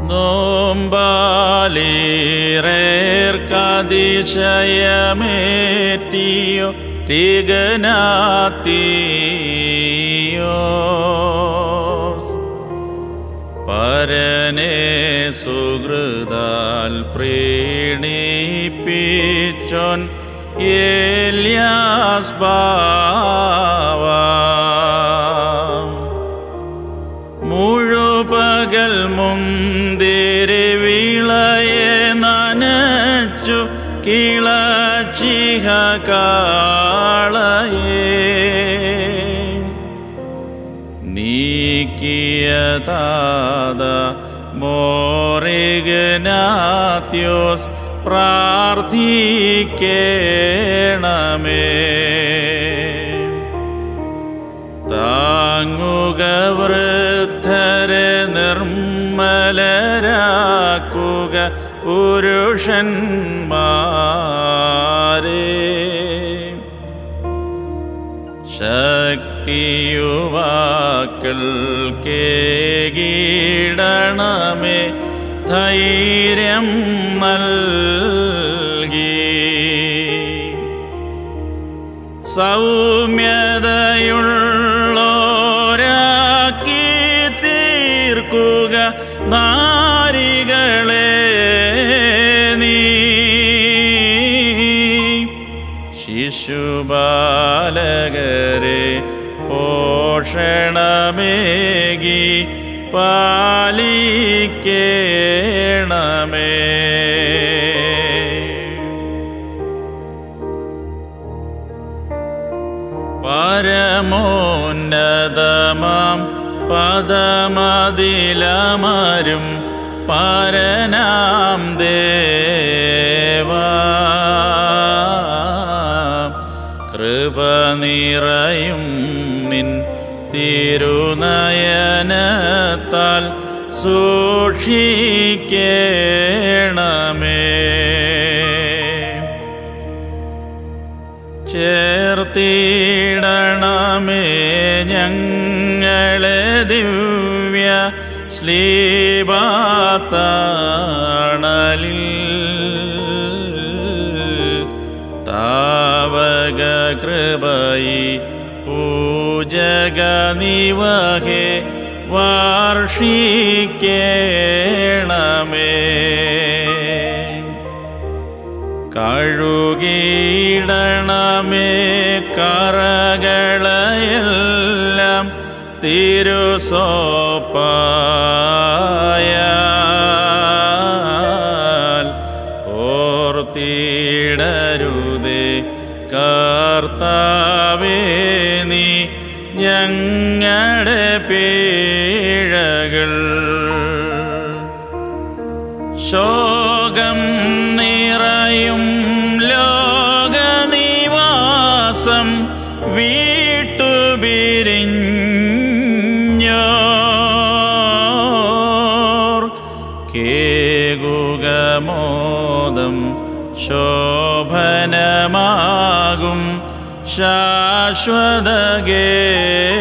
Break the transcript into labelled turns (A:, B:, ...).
A: നോമ്പാലീറേർക്കതിശയമേറ്റിയോ തികനാത്തിയോസ് പരനെ സുഹൃതാൽ പ്രീണിപ്പിച്ചോൻ ഏല്യാസ് ബാവ മുഴുപകൽ മുന്തിരി വിളയെ നനച്ചു കിളച്ചിഹ കാളയേ നീക്കിയതാത മോറിഗനാത്യോസ് പ്രാർത്ഥിക്കേണമേ താങ്ങുക വൃദ്ധരെ നിർമ്മലരാക്കുക പുരുഷന്മാരെ ശക്തിയുവാക്കൾ കേകീടണമേ ധൈര്യം നൽകി സൗമ്യതയുള്ളോരാക്കി തീർക്കുക നാരികളെ നീ ശിശുബാലകരെ പോഷണമേകി പാലിക്കേണമേ പരമോന്നതമാം പദമതിലമരും പരനാം ദേവ കൃപ നിറയും നിൻ തിരുനയനത്താൽ സൂക്ഷിക്കേണമേ ചേർത്തിടണമേ ഞങ്ങളെ ദിവ്യ ശ്ലീപാത്താണലിൽ താവക കൃപയി പൂജക നിവഹേ വാർഷിക്കേണമേ കഴുകിയിടണമേ കറകളെല്ലാം തിരുസോപ്പായാൽ ഓർത്തിടരുതേ കർത്താവേ നീ ഞങ്ങളുടെ പീഴകൾ ശോകം നിറയും ലോകനിവാസം വീട്ടുപിരിഞ്ഞോർ കേകുക മോദം ശോഭനമാകും ശാശ്വത ഗേഹമേ